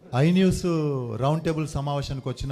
I news round table సమావేశానికి వచ్చిన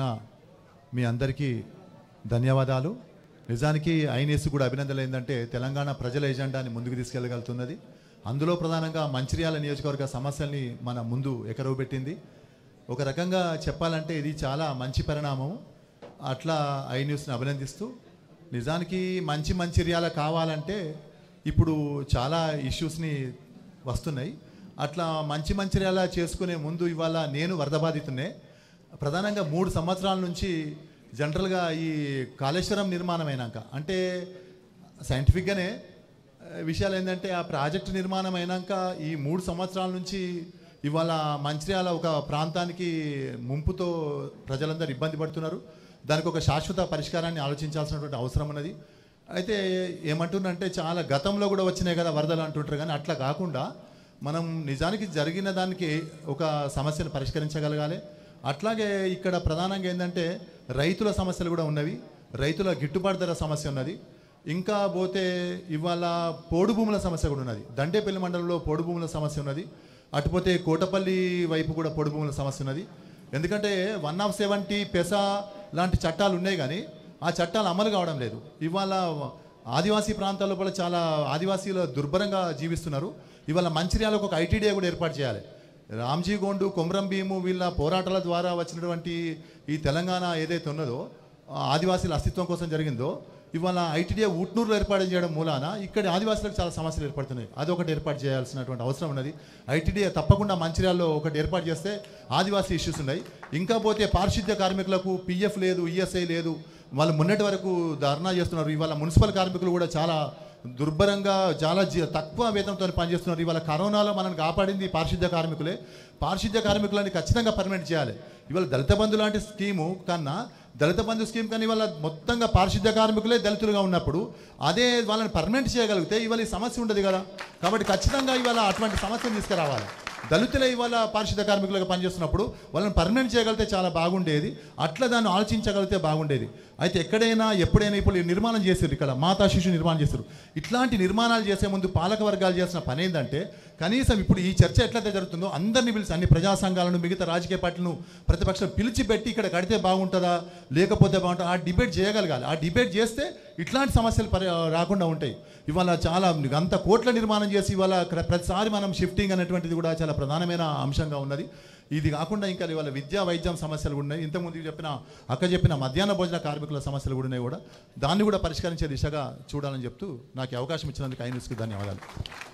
మీ అందరికీ ధన్యవాదాలు నిజానికి ఐ న్యూస్ కూడా అభినందనలు ఏంటంటే తెలంగాణ ప్రజల ఎజెండాని ముందుకు తీసుకెళ్ళగలుగుతున్నది అందులో ప్రధానంగా మంచిర్యాల నియోజకవర్గ సమస్యల్ని మన ముందు ఎకరవబెట్టింది ఒక రకంగా చెప్పాలంటే ఇది చాలా మంచి పరిణామం అట్లా ఐ న్యూస్ని అభినందిస్తూ నిజానికి మంచి మంచిర్యాల కావాలంటే ఇప్పుడు చాలా ఇష్యూస్ని వస్తున్నాయి అట్లా మంచి మంచిర్యాల చేసుకునే ముందు ఇవాళ నేను వరద బాధితున్నే ప్రధానంగా మూడు సంవత్సరాల నుంచి జనరల్గా ఈ కాళేశ్వరం నిర్మాణం అయినాక అంటే సైంటిఫిక్గానే ఆ, విషయాలు ఏంటంటే ఆ ప్రాజెక్టు నిర్మాణం అయినాక ఈ మూడు సంవత్సరాల నుంచి ఇవాళ మంచిర్యాల ఒక ప్రాంతానికి ముంపుతో ప్రజలందరూ ఇబ్బంది పడుతున్నారు దానికి ఒక శాశ్వత పరిష్కారాన్ని ఆలోచించాల్సినటువంటి అవసరం ఉన్నది అయితే ఏమంటున్నంటే చాలా గతంలో కూడా వచ్చినాయి కదా వరదలు అంటుంటారు కానీ అట్లా కాకుండా మనం నిజానికి జరిగిన దానికి ఒక సమస్యను పరిష్కరించగలగాలి అట్లాగే ఇక్కడ ప్రధానంగా ఏంటంటే రైతుల సమస్యలు కూడా ఉన్నవి రైతుల గిట్టుబాటు ధర సమస్య ఉన్నది ఇంకా పోతే ఇవాళ పోడు భూముల సమస్య కూడా ఉన్నది దండేపల్లి మండలంలో పోడు భూముల సమస్య ఉన్నది అటుపోతే కోటపల్లి వైపు కూడా పోడు భూముల సమస్య ఉన్నది ఎందుకంటే వన్ ఆఫ్ సెవెంటీ పెసా లాంటి చట్టాలు ఉన్నాయి కానీ ఆ చట్టాలు అమలు కావడం లేదు ఇవాళ ఆదివాసీ ప్రాంతాల్లో కూడా చాలా ఆదివాసీలు దుర్భరంగా జీవిస్తున్నారు ఇవాళ మంచిర్యాలకు ఒక ఐటీడీఏ కూడా ఏర్పాటు చేయాలి రామ్జీ గోండు కొమరం భీము వీళ్ళ పోరాటాల ద్వారా వచ్చినటువంటి ఈ తెలంగాణ ఏదైతే ఉన్నదో ఆ ఆదివాసీల అస్తిత్వం కోసం జరిగిందో ఇవాళ ఐటీడీఏ ఉట్నూరులో ఏర్పాటు చేయడం మూలాన ఇక్కడ ఆదివాసులకు చాలా సమస్యలు ఏర్పడుతున్నాయి అది ఒకటి ఏర్పాటు చేయాల్సినటువంటి అవసరం ఉన్నది ఐటీడీఏ తప్పకుండా మంచిర్యాలలో ఒకటి ఏర్పాటు చేస్తే ఆదివాసీ ఇష్యూస్ ఉన్నాయి ఇంకా పోతే పారిశుద్ధ్య కార్మికులకు పిఎఫ్ లేదు ఈఎస్ఐ లేదు వాళ్ళు మొన్నటి వరకు ధర్నా చేస్తున్నారు ఇవాళ మున్సిపల్ కార్మికులు కూడా చాలా దుర్భరంగా చాలా జీ- తక్కువ వేతనంతో పనిచేస్తున్నారు ఇవాళ కరోనాలో మనల్ని కాపాడింది పారిశుద్ధ్య కార్మికులే పారిశుద్ధ్య కార్మికులని ఖచ్చితంగా పర్మనెంట్ చేయాలి ఇవాళ దళిత బంధు లాంటి స్కీము కన్నా దళిత బంధు స్కీమ్ కానీ ఇవాళ మొత్తంగా పారిశుద్ధ్య కార్మికులే దళితులుగా ఉన్నప్పుడు అదే వాళ్ళని పర్మనెంట్ చేయగలిగితే ఇవాళ ఈ సమస్య ఉండదు కదా కాబట్టి ఖచ్చితంగా ఇవాళ అటువంటి సమస్యను తీసుకురావాలి దళితులే ఇవాళ పారిశుద్ధ కార్మికులుగా పనిచేస్తున్నప్పుడు వాళ్ళని పర్మనెంట్ చేయగలిగితే చాలా బాగుండేది అట్లా దాన్ని ఆలోచించగలిగితే బాగుండేది అయితే ఎక్కడైనా ఎప్పుడైనా ఇప్పుడు ఈ నిర్మాణం చేశారు ఇక్కడ మాతా శిశు నిర్మాణం చేశారు ఇట్లాంటి నిర్మాణాలు చేసే ముందు పాలక వర్గాలు చేసిన పని ఏంటంటే కనీసం ఇప్పుడు ఈ చర్చ ఎట్లయితే జరుగుతుందో అందరినీ పిలిచి అన్ని ప్రజా సంఘాలను మిగతా రాజకీయ పార్టీలను ప్రతిపక్షం పిలిచి పెట్టి ఇక్కడ కడితే బాగుంటుందా లేకపోతే బాగుంటుందా ఆ డిబేట్ చేయగలగాలి ఆ డిబేట్ చేస్తే ఇట్లాంటి సమస్యలు పరి రాకుండా ఉంటాయి ఇవాళ చాలా అంత కోట్ల నిర్మాణం చేసి ఇవాళ క్ర- ప్రతిసారి మనం షిఫ్టింగ్ అనేటువంటిది కూడా చాలా ప్రధానమైన అంశంగా ఉన్నది ఇది కాకుండా ఇంకా ఇవాళ విద్యా వైద్యం సమస్యలు కూడా ఉన్నాయి ఇంతకుముందు చెప్పిన అక్క చెప్పిన మధ్యాహ్న భోజన కార్మికుల సమస్యలు కూడా ఉన్నాయి కూడా దాన్ని కూడా పరిష్కరించే దిశగా చూడాలని చెప్తూ నాకు ఈ అవకాశం ఇచ్చినందుకు ఐ న్యూస్కి ధన్యవాదాలు